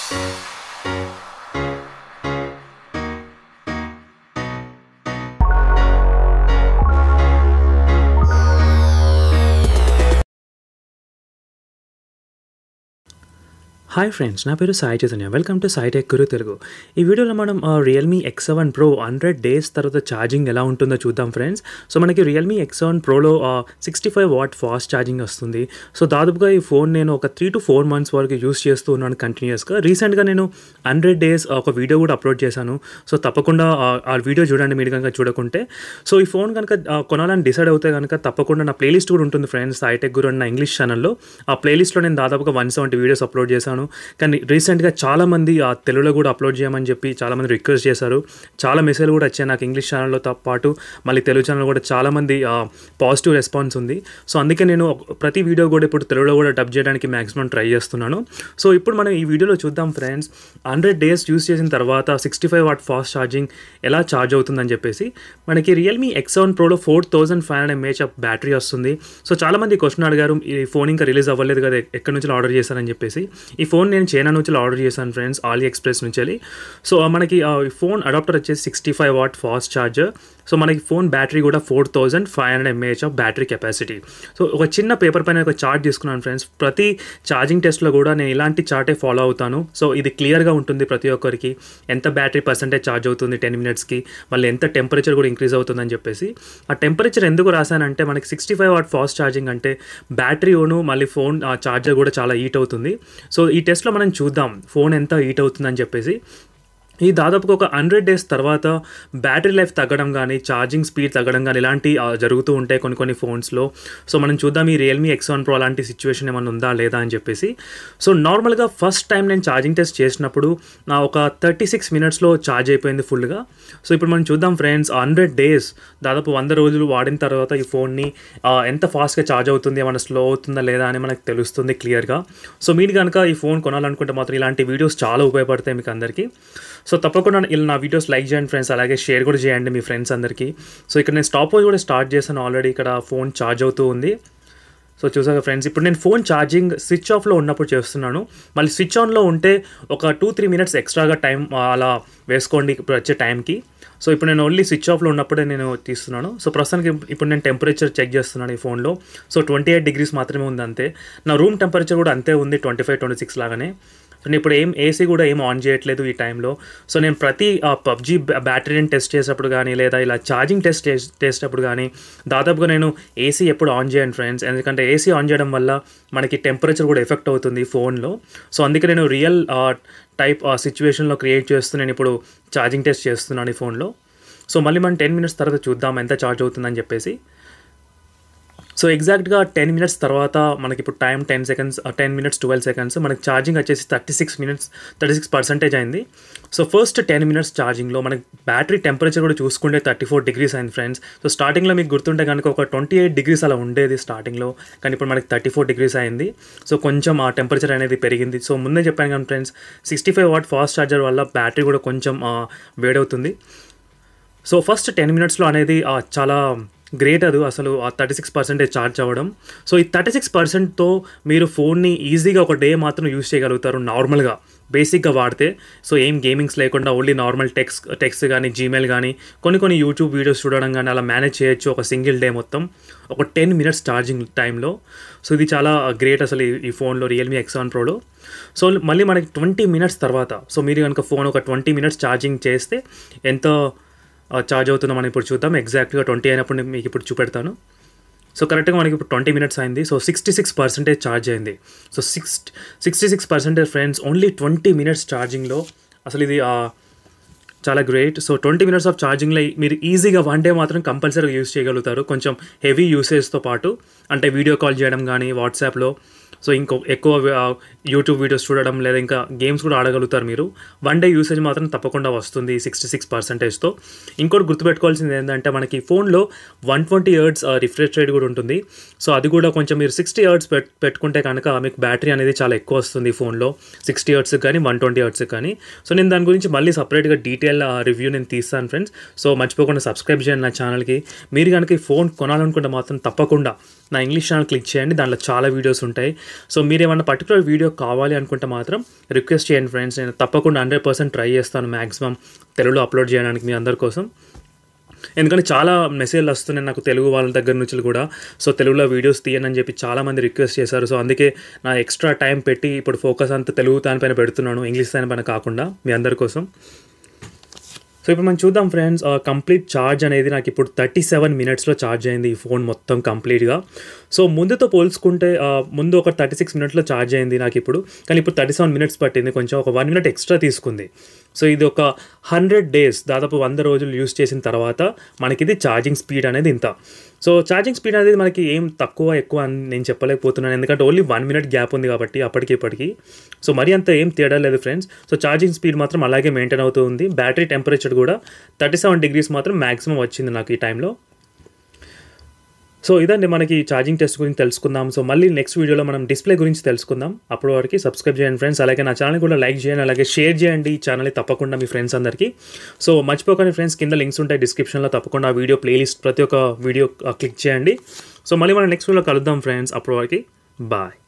hi friends నా పేరు Sai Chaitanya welcome to Sai tech Guru Telugu ఈ వీడియోలో మనం Realme X seven pro hundred days తర్వాత ఛార్జింగ్ ఎలా ఉంటుందో చూద్దాం ఫ్రెండ్స్ సో మనకి రియల్మీ ఎక్స్ సెవెన్ ప్రోలో sixty five watt fast charging వస్తుంది సో దాదాపుగా ఈ ఫోన్ నేను ఒక త్రీ టు ఫోర్ మంత్స్ వరకు యూస్ చేస్తూ ఉన్నాను కంటిన్యూస్గా రీసెంట్గా నేను హండ్రెడ్ డేస్ ఒక వీడియో కూడా అప్లోడ్ చేశాను సో తప్పకుండా ఆ- ఆ వీడియో చూడండి మీరు కనుక చూడకుంటే సో ఈ ఫోన్ కనుక ఆ, కొనాలని డిసైడ్ అవుతే కనుక తప్పకుండా నా ప్లేలిస్ట్ కూడా ఉంటుంది ఫ్రెండ్స్ హైటెక్ గురు అన్న ఇంగ్లీష్ ఛానల్లో ఆ ప్లేలిస్ట్లో నేను దాదాపుగా వన్ సెవెంటీ వీడియోస్ అప్లోడ్ చేశాను కానీ రీసెంట్గా చాలామంది ఆ తెలుగులో కూడా అప్లోడ్ చేయమని చెప్పి చాలామంది రిక్వెస్ట్ చేశారు చాలా మెసేజ్లు కూడా వచ్చాయి నాకు ఇంగ్లీష్ ఛానల్లో తో పాటు మళ్ళీ తెలుగు ఛానల్ కూడా చాలామంది పాజిటివ్ రెస్పాన్స్ ఉంది సో అందుకే నేను ఒక- ప్రతి వీడియో కూడా ఇప్పుడు తెలుగులో కూడా డబ్ చేయడానికి మ్యాక్సిమం ట్రై చేస్తున్నాను సో ఇప్పుడు మనం ఈ వీడియోలో చూద్దాం ఫ్రెండ్స్ హండ్రెడ్ డేస్ యూస్ చేసిన తర్వాత sixty five watt fast charging ఎలా ఛార్జ్ అవుతుందని చెప్పేసి మనకి రియల్మీ ఎక్స్ సెవెన్ ప్రోలో four thousand five hundred mAh of battery వస్తుంది సో చాలామంది క్వశ్చన్ అడిగారు ఈ ఫోన్ ఇంకా రిలీజ్ అవ్వలేదు కదా ఎక్కడి నుంచి ఆర్డర్ చేశారని చెప్పేసి ఈ ఫోన్ నేను చైనా నుంచి ఆర్డర్ చేశాను ఫ్రెండ్స్ ఆలీ ఎక్స్ప్రెస్ నుంచి వెళ్ళి సో ఆ మనకి ఆ ఈ ఫోన్ అడాప్టర్ వచ్చేసి sixty five watt fast charger so మనకి ఫోన్ బ్యాటరీ కూడా four thousand five hundred mAh of battery capacity so ఒక చిన్న పేపర్ పైన ఒక చార్ట్ తీసుకున్నాను ఫ్రెండ్స్ ప్రతి ఛార్జింగ్ టెస్ట్లో కూడా నేను ఇలాంటి చార్టే ఫాలో అవుతాను సో ఇది క్లియర్గా ఉంటుంది ప్రతి ఒక్కరికి ఎంత బ్యాటరీ పర్సెంటేజ్ ఛార్జ్ అవుతుంది టెన్ మినిట్స్కి మళ్ళీ ఎంత టెంపరేచర్ కూడా ఇంక్రీజ్ అవుతుందని చెప్పేసి ఆ టెంపరేచర్ ఎందుకు రాశానంటే మనకి sixty five watt fast charging అంటే బ్యాటరీను మళ్ళీ ఫోన్ ఛార్జర్ కూడా చాలా హీట్ అవుతుంది సో ఈ టెస్ట్లో మనం చూద్దాం ఫోన్ ఎంత హీట్ అవుతుందని చెప్పేసి ఈ దాదాపుగా ఒక హండ్రెడ్ డేస్ తర్వాత బ్యాటరీ లైఫ్ తగ్గడం కానీ ఛార్జింగ్ స్పీడ్ తగ్గడం కానీ ఇలాంటి ఆ, జరుగుతూ ఉంటాయి కొన్ని కొన్ని ఫోన్స్లో సో మనం చూద్దాం ఈ రియల్మీ ఎక్స్ వన్ ప్రో అలాంటి సిచ్యువేషన్ ఏమైనా ఉందా లేదా అని చెప్పేసి సో నార్మల్గా ఫస్ట్ టైం నేను ఛార్జింగ్ టెస్ట్ చేసినప్పుడు నా ఒక థర్టీ సిక్స్ మినిట్స్లో ఛార్జ్ అయిపోయింది ఫుల్గా సో ఇప్పుడు మనం చూద్దాం ఫ్రెండ్స్ హండ్రెడ్ డేస్ దాదాపు వంద రోజులు వాడిన తర్వాత ఈ ఫోన్ని ఆ, ఎంత ఫాస్ట్గా ఛార్జ్ అవుతుంది ఏమైనా స్లో అవుతుందా లేదా అని మనకు తెలుస్తుంది క్లియర్గా సో మీరు కనుక ఈ ఫోన్ కొనాలనుకుంటే మాత్రం ఇలాంటి వీడియోస్ చాలా ఉపయోగపడతాయి మీకు అందరికీ సో తప్పకుండా ఇలా నా వీడియోస్ లైక్ చేయండి ఫ్రెండ్స్ అలాగే షేర్ కూడా చేయండి మీ ఫ్రెండ్స్ అందరికీ సో ఇక్కడ నేను స్టాప్ వాచ్ కూడా స్టార్ట్ చేశాను ఆల్రెడీ ఇక్కడ ఫోన్ ఛార్జ్ అవుతూ ఉంది సో చూసాక ఫ్రెండ్స్ ఇప్పుడు నేను ఫోన్ ఛార్జింగ్ స్విచ్ ఆఫ్లో ఉన్నప్పుడు చేస్తున్నాను మళ్ళీ స్విచ్ ఆన్లో ఉంటే ఒక టూ త్రీ మినిట్స్ ఎక్స్ట్రాగా టైం అలా వేసుకోండి ఇప్పుడు వచ్చే టైంకి సో ఇప్పుడు నేను ఓన్లీ స్విచ్ ఆఫ్లో ఉన్నప్పుడే నేను తీస్తున్నాను సో ప్రస్తుతానికి ఇప్పుడు నేను టెంపరేచర్ చెక్ చేస్తున్నాను ఈ ఫోన్లో సో ట్వంటీ ఎయిట్ డిగ్రీస్ మాత్రమే ఉంది అంతే నా రూమ్ టెంపరేచర్ కూడా అంతే ఉంది ట్వంటీ ఫైవ్ ట్వంటీ సిక్స్ లాగానే సో నేను ఇప్పుడు ఏం ఏసీ కూడా ఏం ఆన్ చేయట్లేదు ఈ టైంలో సో నేను ప్రతి పబ్జీ బ్యాటరీని టెస్ట్ చేసేటప్పుడు కానీ లేదా ఇలా ఛార్జింగ్ టెస్ట్ చేసేటప్పుడు కానీ దాదాపుగా నేను ఏసీ ఎప్పుడు ఆన్ చేయను ఫ్రెండ్స్ ఎందుకంటే ఏసీ ఆన్ చేయడం వల్ల మనకి టెంపరేచర్ కూడా ఎఫెక్ట్ అవుతుంది ఫోన్లో సో అందుకే నేను రియల్ టైప్ సిచ్యువేషన్లో క్రియేట్ చేస్తూ నేను ఇప్పుడు ఛార్జింగ్ టెస్ట్ చేస్తున్నాను ఈ ఫోన్లో సో మళ్ళీ మనం టెన్ మినిట్స్ తర్వాత చూద్దాం ఎంత ఛార్జ్ అవుతుందని చెప్పేసి సో ఎగ్జాక్ట్గా టెన్ మినిట్స్ తర్వాత మనకి ఇప్పుడు time ten seconds ten minutes twelve seconds మనకి ఛార్జింగ్ వచ్చేసి thirty six minutes thirty six percentage అయింది సో ఫస్ట్ టెన్ మినిట్స్ ఛార్జింగ్లో మనకి బ్యాటరీ టెంపరేచర్ కూడా చూసుకుంటే థర్టీ ఫోర్ డిగ్రీస్ అయింది ఫ్రెండ్స్ సో స్టార్టింగ్లో మీకు గుర్తుంటే కనుక ఒక ట్వంటీ ఎయిట్ డిగ్రీస్ అలా ఉండేది స్టార్టింగ్లో కానీ ఇప్పుడు మనకి థర్టీ ఫోర్ డిగ్రీస్ అయింది సో కొంచెం ఆ టెంపరేచర్ అనేది పెరిగింది సో ముందే చెప్పాను కానీ friends sixty five watt fast charger వల్ల బ్యాటరీ కూడా కొంచెం ఆ, వేడవుతుంది సో ఫస్ట్ టెన్ మినిట్స్లో అనేది ఆ, చాలా గ్రేట్ అది అసలు ఆ థర్టీ సిక్స్ పర్సెంటేజ్ ఛార్జ్ అవ్వడం సో ఈ థర్టీ సిక్స్ పర్సెంట్తో మీరు ఫోన్ని ఈజీగా ఒక డే మాత్రం యూస్ చేయగలుగుతారు నార్మల్గా బేసిక్గా వాడితే సో ఏం గేమింగ్స్ లేకుండా ఓన్లీ నార్మల్ టెక్స్ట్ టెక్స్ట్ కానీ జీమెయిల్ కానీ కొన్ని కొన్ని యూట్యూబ్ వీడియోస్ చూడడం కానీ అలా మేనేజ్ చేయొచ్చు ఒక సింగిల్ డే మొత్తం ఒక టెన్ మినిట్స్ ఛార్జింగ్ టైంలో సో ఇది చాలా గ్రేట్ అసలు ఈ- ఈ ఫోన్లో రియల్మీ ఎక్స్ వన్ ప్రోలో సో మళ్ళీ మనకి ట్వంటీ మినిట్స్ తర్వాత సో మీరు కనుక ఫోన్ ఒక ట్వంటీ మినిట్స్ ఛార్జింగ్ చేస్తే ఎంత ఛార్జ్ అవుతుందో మనం ఇప్పుడు చూద్దాం ఎగ్జాక్ట్గా ట్వంటీ అయినప్పుడు నేను మీకు ఇప్పుడు చూపెడతాను సో కరెక్ట్గా మనకి ఇప్పుడు ట్వంటీ మినిట్స్ అయింది so sixty six percentage charge అయింది so six sixty six percentage friends only twenty minutes ఛార్జింగ్లో అసలు ఇది ఆ, చాలా great so twenty minutes of ఛార్జింగ్లో మీరు ఈజీగా వన్ డే మాత్రం కంపల్సరీగా యూస్ చేయగలుగుతారు కొంచెం హెవీ యూసేజ్తో పాటు అంటే వీడియో కాల్ చేయడం కానీ వాట్సాప్లో సో ఇంకో ఎక్కువ ఆ, యూట్యూబ్ వీడియోస్ చూడడం లేదా ఇంకా గేమ్స్ కూడా ఆడగలుగుతారు మీరు వన్ డే యూసేజ్ మాత్రం తప్పకుండా వస్తుంది సిక్స్టీ సిక్స్ పర్సెంటేజ్తో ఇంకోటి గుర్తుపెట్టుకోవాల్సింది ఏంటంటే మనకి ఫోన్లో one twenty years refresh rate కూడా ఉంటుంది సో అది కూడా కొంచెం మీరు సిక్స్టీ ఇయర్స్ పెట్ పెట్టుకుంటే కనుక మీకు బ్యాటరీ అనేది చాలా ఎక్కువ వస్తుంది ఈ ఫోన్లో సిక్స్టీ ఇయర్స్కి కానీ వన్ ట్వంటీ ఇయర్స్కి కానీ సో నేను దాని గురించి మళ్ళీ సపరేట్గా డీటెయిల్ రివ్యూ నేను తీస్తాను ఫ్రెండ్స్ సో మర్చిపోకుండా సబ్స్క్రైబ్ చేయండి నా ఛానల్కి మీరు కనుక ఈ ఫోన్ కొనాలనుకుంటే మాత్రం తప్పకుండా నా ఇంగ్లీష్ ఛానల్ క్లిక్ చేయండి దాంట్లో చాలా వీడియోస్ ఉంటాయి సో మీరు ఏమన్నా పర్టికులర్ వీడియో కావాలి అనుకుంటే మాత్రం రిక్వెస్ట్ చేయండి ఫ్రెండ్స్ నేను తప్పకుండా హండ్రెడ్ పర్సెంట్ ట్రై చేస్తాను మ్యాక్సిమం తెలుగులో అప్లోడ్ చేయడానికి మీ అందరి కోసం ఎందుకంటే చాలా మెసేజ్లు వస్తున్నాయి నాకు తెలుగు వాళ్ళ దగ్గర నుంచి కూడా సో తెలుగులో వీడియోస్ తీయనని చెప్పి చాలామంది రిక్వెస్ట్ చేశారు సో అందుకే నా ఎక్స్ట్రా టైం పెట్టి ఇప్పుడు ఫోకస్ అంతా తెలుగు దానిపైన పెడుతున్నాను ఇంగ్లీష్ దానిపైన కాకుండా మీ అందరి కోసం సో ఇప్పుడు మనం చూద్దాం ఫ్రెండ్స్ కంప్లీట్ ఛార్జ్ అనేది నాకు ఇప్పుడు థర్టీ సెవెన్ మినిట్స్లో ఛార్జ్ అయింది ఈ ఫోన్ మొత్తం కంప్లీట్గా సో ముందుతో పోల్చుకుంటే ఆ, ముందు ఒక థర్టీ సిక్స్ మినిట్స్లో ఛార్జ్ అయింది నాకు ఇప్పుడు కానీ ఇప్పుడు థర్టీ సెవెన్ మినిట్స్ పట్టింది కొంచెం ఒక వన్ మినిట్ ఎక్స్ట్రా తీసుకుంది సో ఇది ఒక హండ్రెడ్ డేస్ దాదాపు వంద రోజులు యూస్ చేసిన తర్వాత మనకి ఇది ఛార్జింగ్ స్పీడ్ అనేది ఇంత సో ఛార్జింగ్ స్పీడ్ అనేది మనకి ఏం తక్కువ ఎక్కువ అని నేను చెప్పలేకపోతున్నాను ఎందుకంటే ఓన్లీ వన్ మినిట్ గ్యాప్ ఉంది కాబట్టి అప్పటికి ఇప్పటికి సో మరీ అంత ఏం తేడా లేదు ఫ్రెండ్స్ సో ఛార్జింగ్ స్పీడ్ మాత్రం అలాగే మెయింటైన్ అవుతూ ఉంది బ్యాటరీ టెంపరేచర్ కూడా థర్టీ సెవెన్ డిగ్రీస్ మాత్రం మ్యాక్సిమం వచ్చింది నాకు ఈ టైంలో సో ఇదండి మనకి ఛార్జింగ్ టెస్ట్ గురించి తెలుసుకుందాం సో మళ్ళీ నెక్స్ట్ వీడియోలో మనం డిస్ప్లే గురించి తెలుసుకుందాం అప్పటి వరకు సబ్స్క్రైబ్ చేయండి ఫ్రెండ్స్ అలాగే నా ఛానల్ కూడా లైక్ చేయండి అలాగే షేర్ చేయండి ఈ ఛానల్ తప్పకుండా మీ ఫ్రెండ్స్ అందరికీ సో మర్చిపోకండి ఫ్రెండ్స్ కింద లింక్స్ ఉంటాయి డిస్క్రిప్షన్లో తప్పకుండా ఆ వీడియో ప్లేలిస్ట్ ప్రతి ఒక్క వీడియో క్లిక్ చేయండి సో మళ్ళీ మనం నెక్స్ట్ వీడియోలో కలుద్దాం ఫ్రెండ్స్ అప్పటి వరకు బాయ్